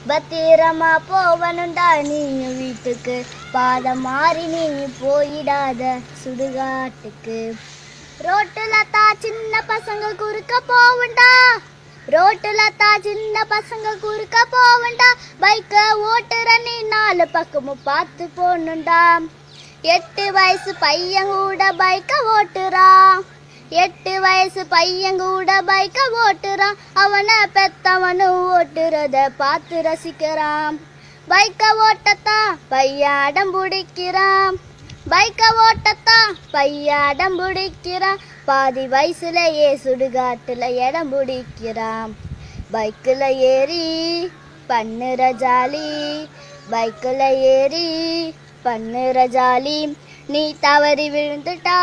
பத்திரமா போவனுண்டா நீ வீட்டுக்கு பாதம் மாறி நீ போயிடாத சுடுகாட்டுக்கு ரோட்டுல தா சின்ன பசங்க குறுக்க போவண்டா ரோட்டுல தா சின்ன பசங்க குறுக்க போவண்டா பைக்க ஓட்டுற நீ நாலு பக்கமும் பார்த்து போகணுண்டா எட்டு வயசு பையன் கூட பைக்க ஓட்டுறான் எட்டு வயசு பையன் கூட பைக்க ஓட்டுறான் அவனை பெத்தவனும் ஓட்டுறத பார்த்து ரசிக்கிறான் பைக்க ஓட்டத்தான் பையன் அடம் பிடிக்கிறான் பைக்க ஓட்டத்தான் பையன் அடம் பிடிக்கிறான் பாதி வயசுலயே சுடுகாட்டுல இடம் பிடிக்கிறான் பைக்கில் ஏறி பண்ணுற ஜாலி பைக்கில் ஏறி பண்ணுற ஜாலி நீ தவறி விழுந்துட்டா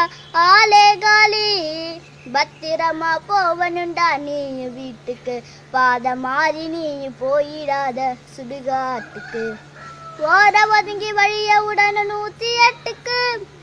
ஆலே காலி பத்திரமா போவனுண்டா நீ வீட்டுக்கு பாத மாறி நீ போயிடாத சுடுகாட்டுக்கு ஓர ஒதுங்கி வழிய உடனே நூத்தி எட்டுக்கு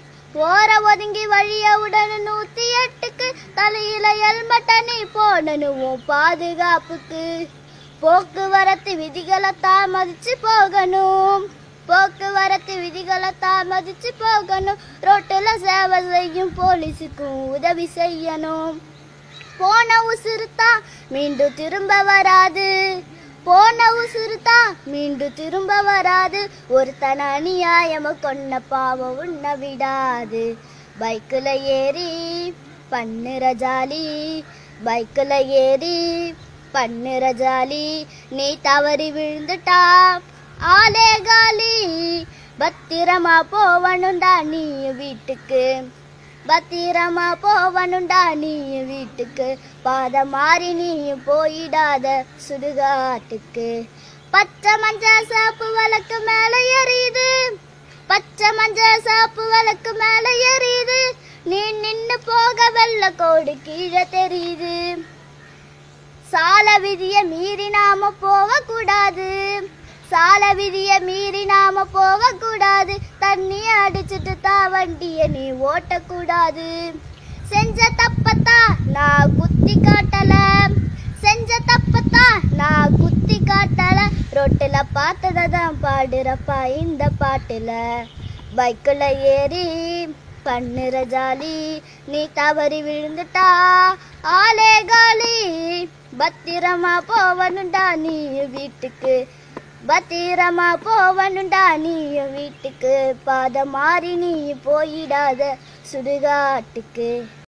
ஓர ஒதுங்கி வழிய உடனே நூத்தி எட்டுக்கு தலையில ஹெல்மெட்ட நீ போடணும் உன் பாதுகாப்புக்கு போக்குவரத்து விதிகளை தான் மதிச்சு போகணும் போக்குவரத்து விதிகளை தான் மதிச்சு போகணும் ரோட்டுல சேவை செய்யும் போலீஸுக்கும் உதவி செய்யணும் போன உசுறுத்தா மீண்டும் திரும்ப வராது போன உசுறுத்தா மீண்டும் திரும்ப வராது ஒருத்தன அநியாயம கொன்ன பாவம் உன்ன விடாது பைக்கில் ஏறி பண்ணுற ஜாலி பைக்கில் ஏறி பண்ணுற ஜாலி நீ தவறி விழுந்துட்டா ஆலே காலி பத்திரமா போவனுண்டா நீ வீட்டுக்கு பத்திரமா போவனுண்டா நீ வீட்டுக்கு பாத மாறி நீ போயிடாத சுடுகாட்டுக்கு பச்சை மஞ்சள் சாப்பு விளக்கு மேல எரியுது பச்சை மஞ்சள் சாப்பு விளக்கு மேல எரியுது நீ நின்னு போக வெள்ள கோடு கீழே தெரியுது சால விதிய மீறி நாம போக கூடாது சால விதிய மீறி நாம போக கூடாது தண்ணி அடிச்சிட்டு தா வண்டிய நீ ஓட்டக்கூடாது செஞ்ச தப்பத்தா நான் குத்தி காட்டல செஞ்ச தப்பத்தா நான் குத்தி காட்டல ரோட்டுல பார்த்ததை தான் பாடுறப்பா இந்த பாட்டுல பைக்கில் ஏறி பண்ணுற ஜாலி நீ தவறி விழுந்துட்டா ஆலே காலி பத்திரமா போவனுண்டா நீ வீட்டுக்கு பத்திரமா போவனுண்டா நீ வீட்டுக்கு பாத மாறி நீ போயிடாத சுடுகாட்டுக்கு